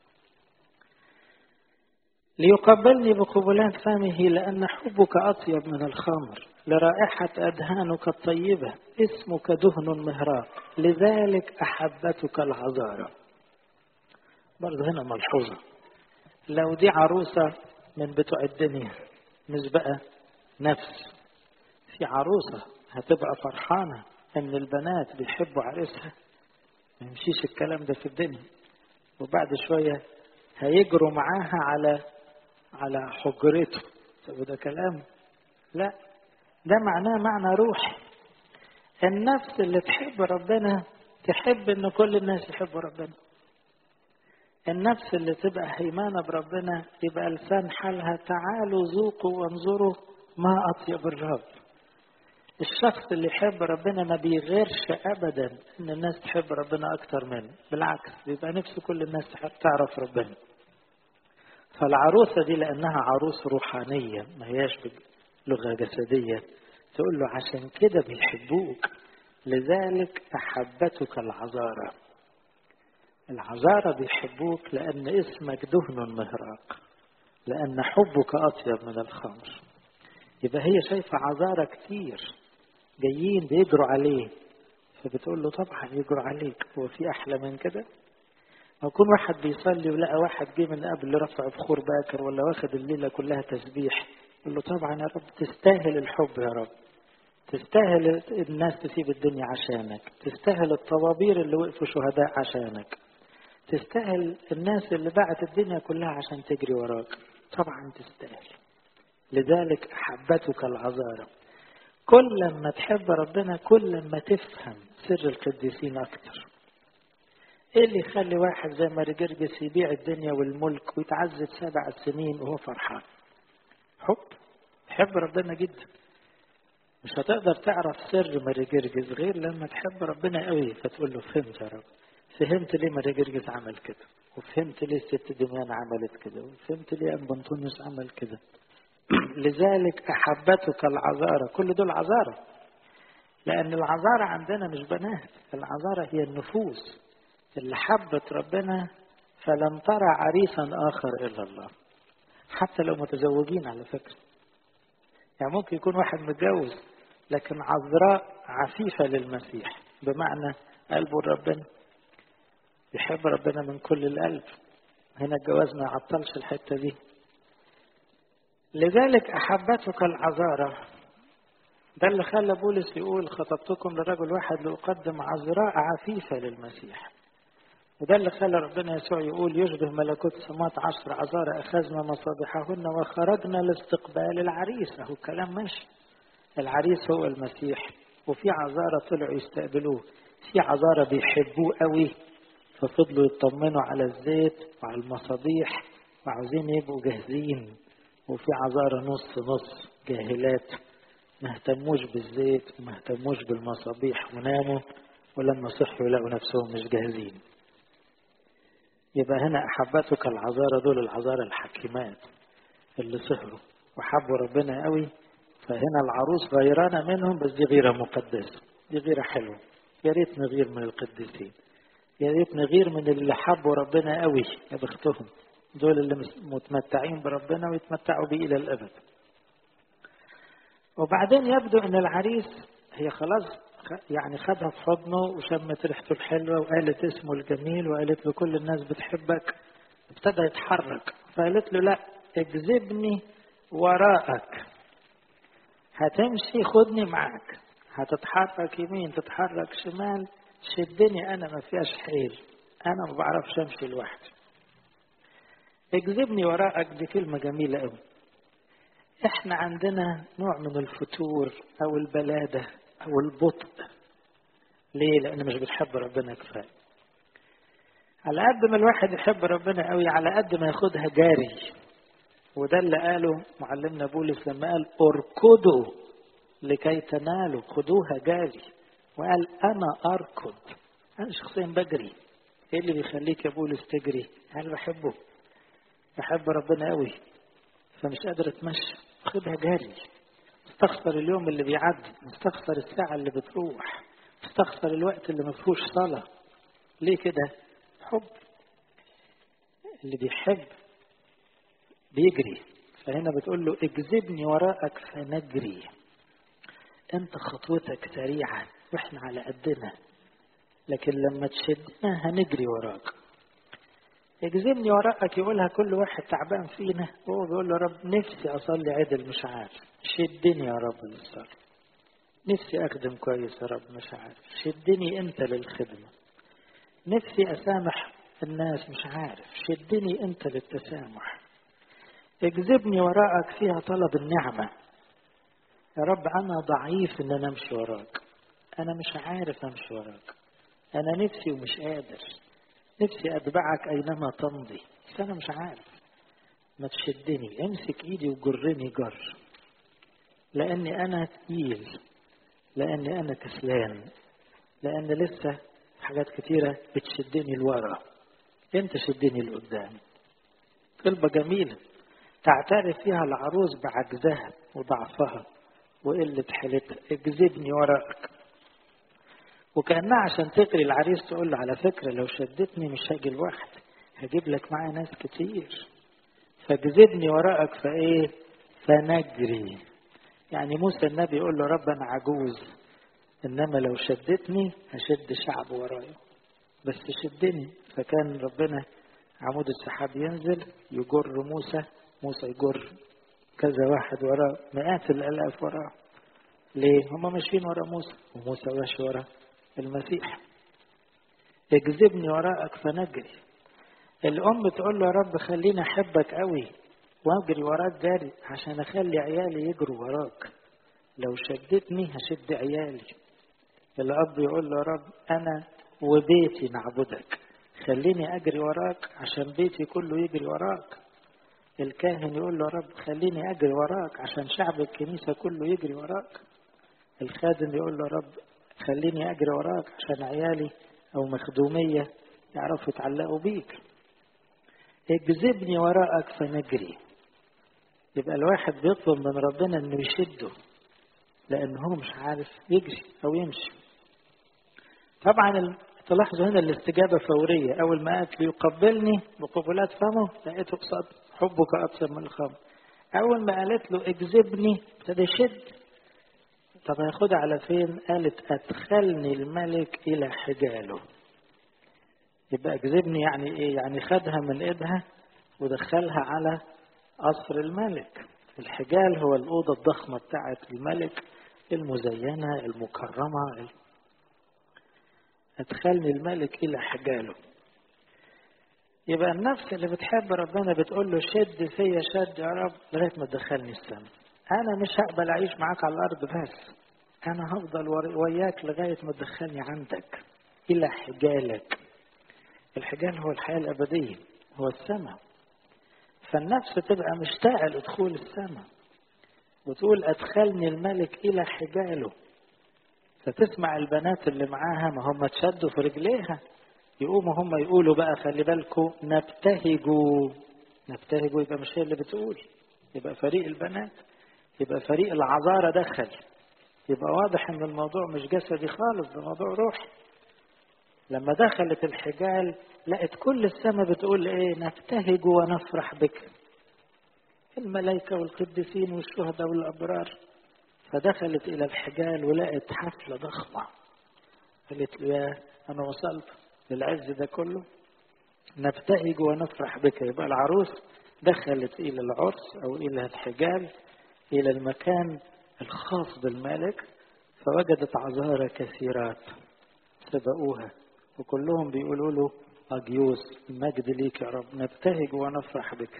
ليقبلني بقبلات فمه لأن حبك أطيب من الخمر لرائحة أدهانك الطيبة اسمك دهن مهراق لذلك أحبتك العذارى برضه هنا ملحوظة لو دي عروسة من بتوع الدنيا مش بقى نفس في عروسة هتبقى فرحانة ان البنات بيحبوا عريسها ما يمشيش الكلام ده في الدنيا وبعد شوية هيجروا معاها على على حجرته طب ده كلام لا ده معناه معنى روحي النفس اللي تحب ربنا تحب ان كل الناس يحبوا ربنا النفس اللي تبقى هيمانة بربنا يبقى لسان حالها تعالوا ذوقوا وانظروا ما أطيب الرب الشخص اللي يحب ربنا ما بيغيرش أبدا إن الناس تحب ربنا أكتر منه بالعكس بيبقى نفسه كل الناس تعرف ربنا فالعروسة دي لأنها عروس روحانية ما هياش بلغة جسدية تقول له عشان كده بيحبوك لذلك أحبتك العذارى العذارى بيحبوك لأن اسمك دهن مهراق لأن حبك أطيب من الخمر يبقى هي شايفة عذارى كتير جايين بيجروا عليه فبتقول له طبعا يجروا عليك هو في أحلى من كده أو يكون واحد بيصلي ولقى واحد جه من قبل رفع بخور باكر ولا واخد الليلة كلها تسبيح يقول له طبعا يا رب تستاهل الحب يا رب تستاهل الناس تسيب الدنيا عشانك تستاهل الطوابير اللي وقفوا شهداء عشانك تستاهل الناس اللي باعت الدنيا كلها عشان تجري وراك طبعا تستاهل لذلك أحبتك العذارى كل ما تحب ربنا كل ما تفهم سر القديسين أكتر ايه اللي يخلي واحد زي ما رجرجس يبيع الدنيا والملك ويتعذب سبع سنين وهو فرحان حب تحب ربنا جدا مش هتقدر تعرف سر مرجرجس غير لما تحب ربنا قوي فتقول له فهمت يا رب فهمت ليه مرجرجس عمل كده وفهمت ليه الست دميان عملت كده وفهمت ليه ام بنطونيوس عمل كده لذلك احبتك العذارى كل دول عذارى لان العذارى عندنا مش بنات العذارى هي النفوس اللي حبت ربنا فلم ترى عريسا اخر الا الله حتى لو متزوجين على فكره يعني ممكن يكون واحد متجوز لكن عذراء عفيفة للمسيح بمعنى قلبه ربنا يحب ربنا من كل القلب هنا الجواز ما يعطلش الحتة دي لذلك أحبتك العذارى ده اللي خلى بولس يقول خطبتكم لرجل واحد لأقدم عذراء عفيفة للمسيح وده اللي خلى ربنا يسوع يقول يشبه ملكوت السماوات عشر عذارى أخذنا مصابيحهن وخرجنا لاستقبال العريس أهو الكلام ماشي العريس هو المسيح وفي عذارى طلعوا يستقبلوه في عذارى بيحبوه قوي ففضلوا يطمنوا على الزيت وعلى المصابيح وعاوزين يبقوا جاهزين وفي عذارى نص نص جاهلات ما اهتموش بالزيت وما اهتموش بالمصابيح وناموا ولما صحوا يلاقوا نفسهم مش جاهزين يبقى هنا أحبتك العذارى دول العذارى الحكيمات اللي سهروا وحبوا ربنا قوي فهنا العروس غيرانة منهم بس دي غيرة مقدسة دي غيرة حلوة يا ريت نغير من القديسين يا ريت نغير من اللي حبوا ربنا قوي يا بختهم دول اللي متمتعين بربنا ويتمتعوا بيه إلى الأبد وبعدين يبدو أن العريس هي خلاص يعني خدها في حضنه وشمت ريحته الحلوة وقالت اسمه الجميل وقالت له كل الناس بتحبك ابتدى يتحرك فقالت له لا اجذبني وراءك هتمشي خدني معاك هتتحرك يمين تتحرك شمال شدني انا ما فيهاش حيل انا ما بعرفش امشي لوحدي اجذبني وراءك دي كلمة جميلة قوي احنا عندنا نوع من الفتور او البلادة او البطء ليه لان مش بتحب ربنا كفايه على قد ما الواحد يحب ربنا قوي على قد ما ياخدها جاري وده اللي قاله معلمنا بولس لما قال اركضوا لكي تنالوا خدوها جاري وقال انا اركض انا شخصيا بجري ايه اللي بيخليك يا بولس تجري انا بحبه بحب ربنا قوي فمش قادر اتمشى خدها جاري مستخسر اليوم اللي بيعدي مستخسر الساعة اللي بتروح مستخسر الوقت اللي ما فيهوش صلاة ليه كده حب اللي بيحب بيجري فهنا بتقول له اجذبني وراءك فنجري انت خطوتك سريعة واحنا على قدنا لكن لما تشدنا هنجري وراك اجذبني وراءك يقولها كل واحد تعبان فينا وهو بيقول له رب نفسي اصلي عدل مش عارف شدني يا رب للصلاه نفسي اخدم كويس يا رب مش عارف شدني انت للخدمه نفسي اسامح الناس مش عارف شدني انت للتسامح اجذبني وراءك فيها طلب النعمه يا رب انا ضعيف ان انا امشي وراك انا مش عارف امشي وراك انا نفسي ومش قادر نفسي اتبعك اينما تمضي بس انا مش عارف ما تشدني امسك ايدي وجرني جر لاني انا تقيل لاني انا كسلان لان لسه حاجات كتيره بتشدني لورا انت شدني لقدام طلبه جميله تعترف فيها العروس بعجزها وضعفها وقله حيلتها اجذبني وراك وكانها عشان تقري العريس تقول له على فكره لو شدتني مش هاجي لوحدي هجيب لك معايا ناس كتير فاجذبني وراءك فايه فنجري يعني موسى النبي يقول له رب انا عجوز انما لو شدتني هشد شعب ورايا بس شدني فكان ربنا عمود السحاب ينزل يجر موسى موسى يجر كذا واحد وراه مئات الالاف وراه ليه هم ماشيين ورا موسى وموسى ماشي ورا المسيح اجذبني وراءك فنجري الام تقول له يا رب خليني احبك قوي واجري وراك جري عشان اخلي عيالي يجروا وراك لو شدتني هشد عيالي الاب يقول له يا رب انا وبيتي نعبدك خليني اجري وراك عشان بيتي كله يجري وراك الكاهن يقول له يا رب خليني اجري وراك عشان شعب الكنيسه كله يجري وراك الخادم يقول له يا رب خليني اجري وراك عشان عيالي او مخدوميه يعرفوا يتعلقوا بيك اجذبني وراءك فنجري يبقى الواحد بيطلب من ربنا انه يشده لان هو مش عارف يجري او يمشي طبعا تلاحظوا هنا الاستجابة فورية أول ما قالت ليقبلني بقبلات فمه لقيته قصاد حبك أكثر من الخمر أول ما قالت له اجذبني ابتدى يشد طب هياخدها على فين؟ قالت أدخلني الملك إلى حجاله يبقى اجذبني يعني إيه؟ يعني خدها من إيدها ودخلها على قصر الملك الحجال هو الأوضة الضخمة بتاعة الملك المزينة المكرمة أدخلني الملك إلى حجاله يبقى النفس اللي بتحب ربنا بتقول له شد فيا شد يا رب لغاية ما تدخلني السماء أنا مش هقبل أعيش معاك على الأرض بس أنا هفضل وياك لغاية ما تدخلني عندك إلى حجالك الحجال هو الحياة الأبدية هو السماء فالنفس تبقى مشتاقة لدخول السماء وتقول أدخلني الملك إلى حجاله فتسمع البنات اللي معاها ما هم تشدوا في رجليها يقوموا هم يقولوا بقى خلي بالكم نبتهجوا نبتهجوا يبقى مش هي اللي بتقول يبقى فريق البنات يبقى فريق العذارى دخل يبقى واضح ان الموضوع مش جسدي خالص ده موضوع روحي لما دخلت الحجال لقت كل السماء بتقول ايه نبتهج ونفرح بك الملائكة والقديسين والشهداء والأبرار فدخلت إلى الحجال ولقت حفلة ضخمة قالت له يا أنا وصلت للعز ده كله نبتهج ونفرح بك يبقى العروس دخلت إلى العرس أو إلى الحجال إلى المكان الخاص بالملك فوجدت عذارى كثيرات سبقوها وكلهم بيقولوا له أجيوس المجد ليك يا رب نبتهج ونفرح بك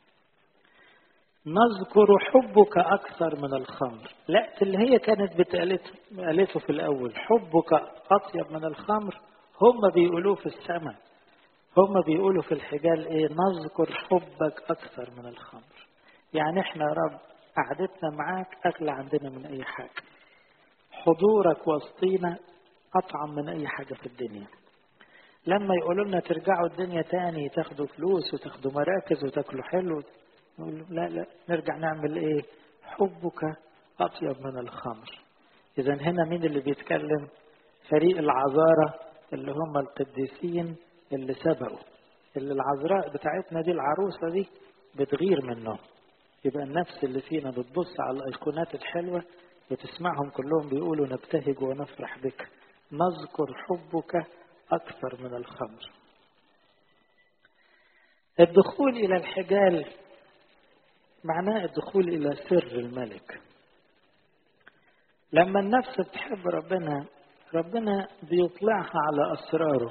نذكر حبك أكثر من الخمر لا اللي هي كانت بتقالته في الأول حبك أطيب من الخمر هم بيقولوه في السماء هم بيقولوا في الحجال إيه نذكر حبك أكثر من الخمر يعني إحنا يا رب قعدتنا معاك أغلى عندنا من أي حاجة حضورك وسطينا أطعم من أي حاجة في الدنيا لما يقولوا لنا ترجعوا الدنيا تاني تاخدوا فلوس وتاخدوا مراكز وتاكلوا حلو نقول لا لا نرجع نعمل ايه حبك اطيب من الخمر اذا هنا مين اللي بيتكلم فريق العذارى اللي هم القديسين اللي سبقوا اللي العذراء بتاعتنا دي العروسة دي بتغير منهم يبقى النفس اللي فينا بتبص على الايقونات الحلوة وتسمعهم كلهم بيقولوا نبتهج ونفرح بك نذكر حبك أكثر من الخمر الدخول إلى الحجال معناه الدخول إلى سر الملك لما النفس بتحب ربنا ربنا بيطلعها على أسراره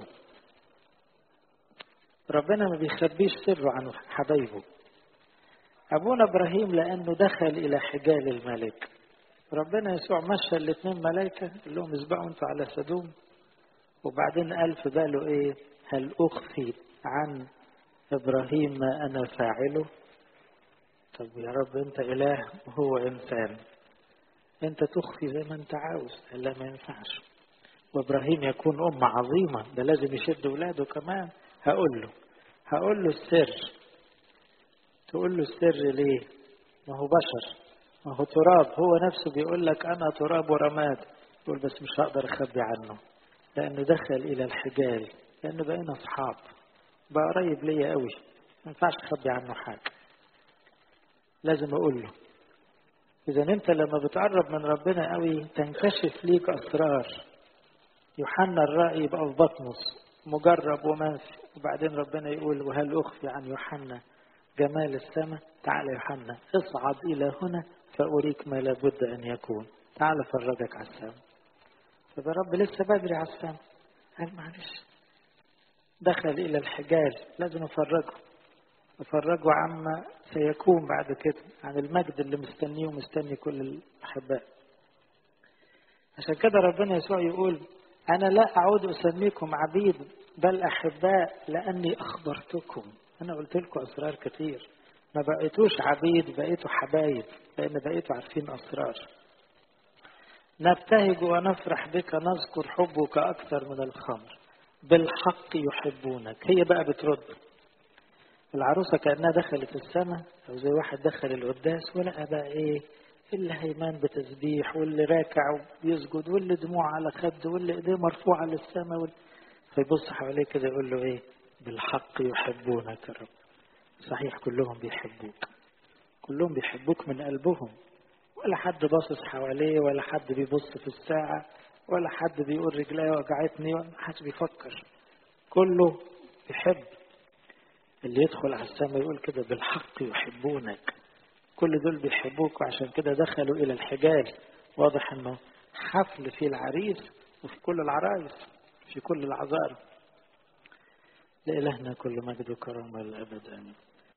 ربنا ما بيخبيش سره عن حبايبه أبونا إبراهيم لأنه دخل إلى حجال الملك ربنا يسوع مشى الاثنين ملائكة قال لهم اسبقوا انتوا على سدوم وبعدين قال في باله ايه هل أخفي عن إبراهيم ما أنا فاعله طب يا رب أنت إله وهو إنسان أنت تخفي زي ما أنت عاوز لا ما ينفعش وإبراهيم يكون أم عظيمة ده لازم يشد ولاده كمان هقول له هقول له السر تقول له السر ليه ما هو بشر ما هو تراب هو نفسه بيقول لك أنا تراب ورماد يقول بس مش هقدر أخبي عنه لأنه دخل إلى الحجال لأنه بقينا أصحاب بقى قريب ليا قوي ما ينفعش أخبي عنه حاجة لازم أقول له إذا أنت لما بتقرب من ربنا قوي تنكشف ليك أسرار يوحنا الرأي يبقى في بطمس مجرب ومنفي وبعدين ربنا يقول وهل أخفي عن يوحنا جمال السماء تعال يوحنا اصعد إلى هنا فأريك ما لابد أن يكون تعال فرجك على السماء فده رب لسه بدري على السماء قال معلش دخل إلى الحجال لازم أفرجه أفرجه عما سيكون بعد كده عن المجد اللي مستنيه ومستني كل الأحباء عشان كده ربنا يسوع يقول أنا لا أعود أسميكم عبيد بل أحباء لأني أخبرتكم أنا قلت لكم أسرار كتير ما بقيتوش عبيد بقيتوا حبايب لأن بقيتوا عارفين أسرار نبتهج ونفرح بك نذكر حبك أكثر من الخمر بالحق يحبونك هي بقى بترد العروسة كأنها دخلت السماء أو زي واحد دخل القداس ولقى بقى إيه اللي هيمان بتسبيح واللي راكع وبيسجد واللي دموع على خده واللي ايديه مرفوعة للسماء وال... فيبص حواليه كده يقول له ايه بالحق يحبونك يا رب صحيح كلهم بيحبوك كلهم بيحبوك من قلبهم ولا حد باصص حواليه ولا حد بيبص في الساعة ولا حد بيقول رجلي وجعتني ولا حد بيفكر كله بيحب اللي يدخل على السماء يقول كده بالحق يحبونك كل دول بيحبوك وعشان كده دخلوا إلى الحجال واضح أنه حفل في العريس وفي كل العرايس في كل العذارى لإلهنا كل مجد وكرم والأبد آمين